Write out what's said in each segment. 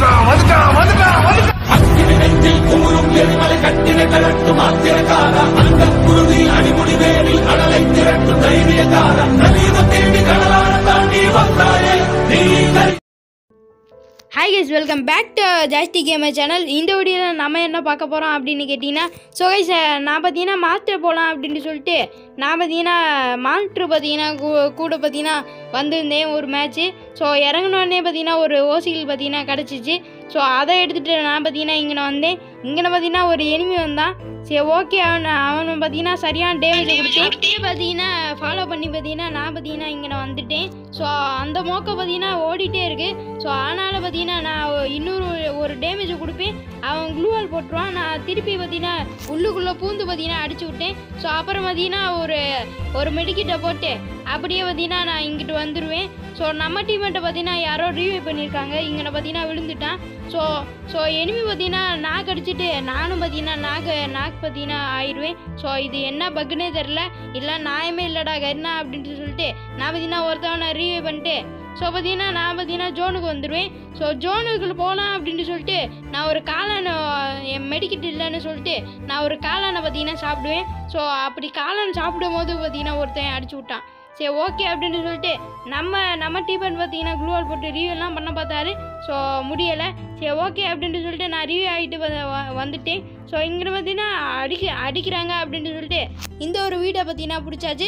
வந்துட்டான் வந்துட்டான் வந்துட்டான் வந்துட்டான் hi guys welcome back to Jasthi gamer channel இந்த வீடியோவில் நம்ம என்ன பார்க்க போகிறோம் அப்படின்னு கேட்டிங்கன்னா ஸோ கைஸ் நான் பார்த்தீங்கன்னா மாஸ்டர் போகலாம் அப்படின்ட்டு சொல்லிட்டு நான் பார்த்தீங்கன்னா மாஸ்டர் பார்த்தீங்கன்னா கூ- கூட பார்த்தீங்கன்னா வந்திருந்தேன் ஒரு மேட்ச்சு ஸோ இறங்கினோடனே பார்த்தீங்கன்னா ஒரு ஓசிகள் பார்த்தீங்கன்னா கிடச்சிச்சு ஸோ அதை எடுத்துகிட்டு நான் பார்த்தீங்கன்னா இங்கே வந்தேன் இங்கே பார்த்தீங்கன்னா ஒரு எனிமி வந்தான் சரி ஓகே அவன் அவனை பார்த்தீங்கன்னா சரியான டேமேஜ் கொடுத்தேன் பார்த்தீங்கன்னா ஃபாலோ பண்ணி பார்த்தீங்கன்னா நான் பார்த்தீங்கன்னா இங்கே வந்துட்டேன் ஸோ அந்த மோக்க பார்த்தீங்கன்னா ஓடிட்டே இருக்கு ஸோ அதனால் பார்த்தீங்கன்னா நான் ஒ- இன்னொரு ஒரு- ஒரு டேமேஜ் கொடுப்பேன் அவன் க்ளூவால் போட்டுருவான் நான் திருப்பி பார்த்தீங்கன்னா உள்ளுக்குள்ளே பூந்து பார்த்தீங்கன்னா அடிச்சு விட்டேன் ஸோ அப்புறம் பார்த்தீங்கன்னா ஒரு ஒரு மெடிக்கிட்ட போட்டு அப்படியே பார்த்தீங்கன்னா நான் இங்கிட்டு வந்துடுவேன் ஸோ நம்ம டீம்மேட்டை பார்த்தீங்கன்னா யாரோ ரிவ்யூ பண்ணியிருக்காங்க இங்கே பார்த்தீங்கன்னா விழுந்துட்டான் ஸோ ஸோ எனிமி பார்த்தீங்கன்னா நாக்கு அடிச்சுட்டு நானும் பார்த்தீங்கன்னா நாக்கு நாக்கு பார்த்தீங்கன்னா ஆயிடுவேன் ஸோ இது என்ன பக்குன்னே தெரில இல்லை நியாயமே இல்லைடா என்ன அப்படின்ட்டு சொல்லிட்டு நான் பார்த்தீங்கன்னா ஒருத்தவனை ரிவ்யூ பண்ணிட்டு ஸோ பார்த்தீங்கன்னா நான் பார்த்தீங்கன்னா ஜோனுக்கு வந்துடுவேன் ஸோ ஜோனுக்குள்ள போகலாம் அப்படின்ட்டு சொல்லிட்டு நான் ஒரு காளானை என் மெடிக்கிட் இல்லைன்னு சொல்லிட்டு நான் ஒரு காளானை பார்த்தீங்கன்னா சாப்பிடுவேன் ஸோ அப்படி காளான் சாப்பிடும் போது பார்த்தீங்கன்னா ஒருத்தன் அடிச்சு விட்டான் சரி ஓகே அப்படின்னு சொல்லிட்டு நம்ம நம்ம டீபன் பார்த்தீங்கன்னா க்ளூவால் போட்டு ரிவ்யூ எல்லாம் பண்ண பார்த்தாரு ஸோ முடியலை சரி ஓகே அப்படின்ட்டு சொல்லிட்டு நான் ரிவ்யூ ஆகிட்டு வ- வந்துட்டேன் ஸோ இங்கே பார்த்தீங்கன்னா அடிக்க அடிக்கிறாங்க அப்படின்ட்டு சொல்லிட்டு இந்த ஒரு வீடை பார்த்தீங்கன்னா பிடிச்சாச்சு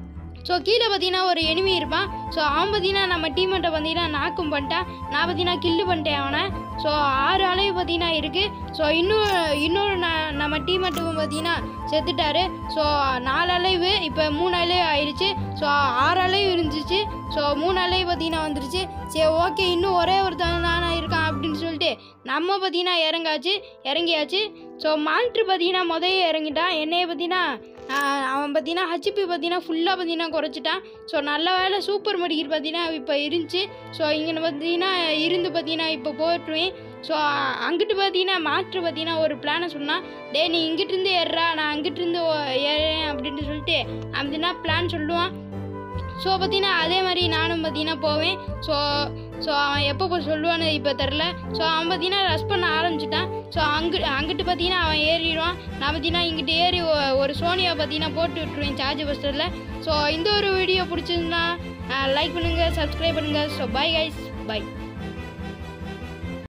ஸோ கீழே பார்த்தீங்கன்னா ஒரு எனிமி இருப்பான் ஸோ அவன் பார்த்தீங்கன்னா நம்ம டீமெண்ட்டை பார்த்தீங்கன்னா நாக்கும் பண்ணிட்டான் நான் பார்த்தீங்கன்னா கில்லு பண்ணிட்டேன் அவனை ஸோ ஆறு அலைவு பார்த்தீங்கன்னா இருக்குது ஸோ இன்னும் இன்னொரு ந- நம்ம டீமெண்ட்டுக்கும் பார்த்தீங்கன்னா செத்துட்டாரு ஸோ நாலு அலைவு இப்போ மூணு அலைவு ஆயிடுச்சு ஸோ ஆறு அலைவு இருந்துச்சு ஸோ மூணு அலைவு பார்த்தீங்கன்னா வந்துருச்சு சரி ஓகே இன்னும் ஒரே ஒருத்தன் தானே இருக்கான் அப்படின்னு சொல்லிட்டு நம்ம பார்த்தீங்கன்னா இறங்காச்சு இறங்கியாச்சு ஸோ மால்ட்ரு பார்த்தீங்கன்னா முதல்ல இறங்கிட்டான் என்னைய பார்த்தீங்கன்னா ஆஹ் அவன் பார்த்தீங்கன்னா ஹச்பி பார்த்தீங்கன்னா ஃபுல்லாக பார்த்தீங்கன்னா குறைச்சிட்டான் ஸோ நல்ல வேலை சூப்பர் மெடிக்கல் பார்த்தீங்கன்னா இப்போ இருந்துச்சு ஸோ இங்கே பார்த்தீங்கன்னா இருந்து பார்த்தீங்கன்னா இப்போ போட்டுருவேன் ஸோ அங்கிட்டு பார்த்தீங்கன்னா மாற்று பார்த்தீங்கன்னா ஒரு பிளானை சொன்னான் டேய் நீ இங்கிட்டு இருந்து ஏறுறா நான் அங்கிட்டு இருந்து ஓ- ஏறுறேன் அப்படின்ட்டு சொல்லிட்டு அப்படின்னா பிளான் சொல்லுவான் ஸோ பார்த்தீங்கன்னா அதே மாதிரி நானும் பார்த்தீங்கன்னா போவேன் ஸோ ஸோ அவன் எப்போ போய் சொல்லுவான்னு இப்போ தெரில ஸோ அவன் பார்த்தீங்கன்னா ரஷ் பண்ண ஆரம்பிச்சிட்டான் ஸோ அங்கு அங்கிட்டு பார்த்தீங்கன்னா அவன் ஏறிடுவான் நான் பார்த்தீங்கன்னா இங்கிட்டு ஏறி ஒ- ஒரு சோனியா பார்த்தீங்கன்னா போட்டு விட்டுருவேன் சார்ஜ் பஸ்டரில் ஸோ இந்த ஒரு வீடியோ பிடிச்சிருந்தா லைக் பண்ணுங்கள் சப்ஸ்கிரைப் பண்ணுங்கள் ஸோ பை கைஸ் பை